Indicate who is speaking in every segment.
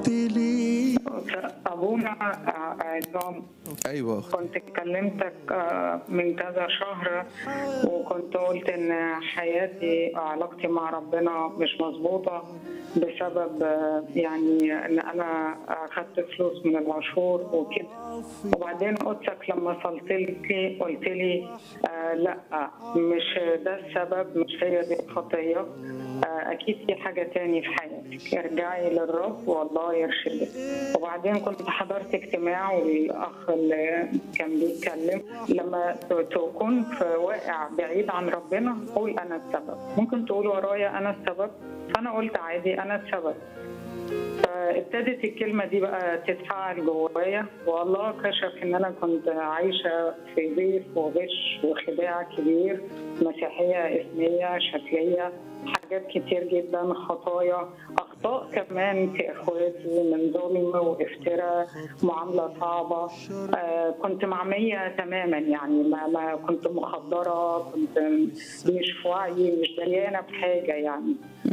Speaker 1: قلت لي
Speaker 2: ابونا عظام
Speaker 1: ايوه
Speaker 2: كنت كلمتك آه، من كذا شهر وكنت قلت ان حياتي علاقتي مع ربنا مش مظبوطه بسبب آه، يعني ان انا اخدت فلوس من العشور وكده وبعدين قلتك لما صلت لي قلت لي آه لا مش ده السبب مش هي دي الخطيه آه اكيد في حاجه تاني في حياتك ارجعي للرب والله يرشدك وبعدين كنت حضرت اجتماع والاخ اللي كان بيتكلم لما ت- تكون في واقع بعيد عن ربنا قول انا السبب ممكن تقول ورايا انا السبب فانا قلت عادي انا السبب فابتدت الكلمة دي بقى تتفاعل جوايا والله كشف ان انا كنت عايشة في ضيف وغش وخداع كبير مسيحية اثنية شكلية حاجات كتير جدا خطايا اخطاء كمان في اخواتي من ظلم وافتراء معامله صعبه آه كنت معميه تماما يعني ما, ما كنت مخدره كنت مش في وعي مش دريانه بحاجه يعني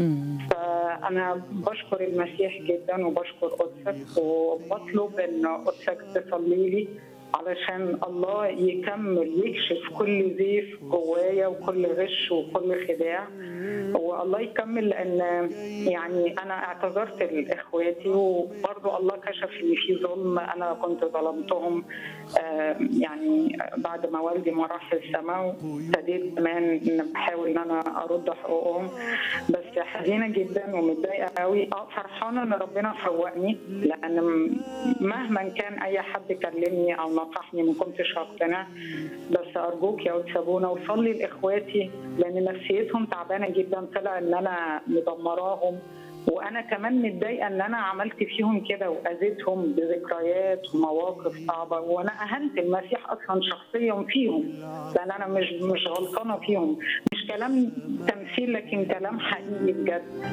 Speaker 2: فأنا بشكر المسيح جدا وبشكر قدسك وبطلب إن قدسك تصلي لي علشان الله يكمل يكشف كل زيف جوايا وكل غش وكل خداع والله يكمل لان يعني انا اعتذرت لاخواتي وبرضه الله كشف ان في ظلم انا كنت ظلمتهم آه، يعني بعد ما والدي ما راح السماء وابتديت كمان ان بحاول ان انا ارد حقوقهم بس حزينه جدا ومتضايقه قوي اه فرحانه ان ربنا فوقني لان م- مهما كان اي حد كلمني او نصحني ما كنتش هقتنع بس ارجوك يا وتسابونا وصلي لاخواتي لان نفسيتهم تعبانه جدا طلع ان انا مدمراهم وانا كمان متضايقه ان انا عملت فيهم كده واذيتهم بذكريات ومواقف صعبه وانا اهنت المسيح اصلا شخصيا فيهم لان انا مش مش غلطانه فيهم مش كلام تمثيل لكن كلام حقيقي بجد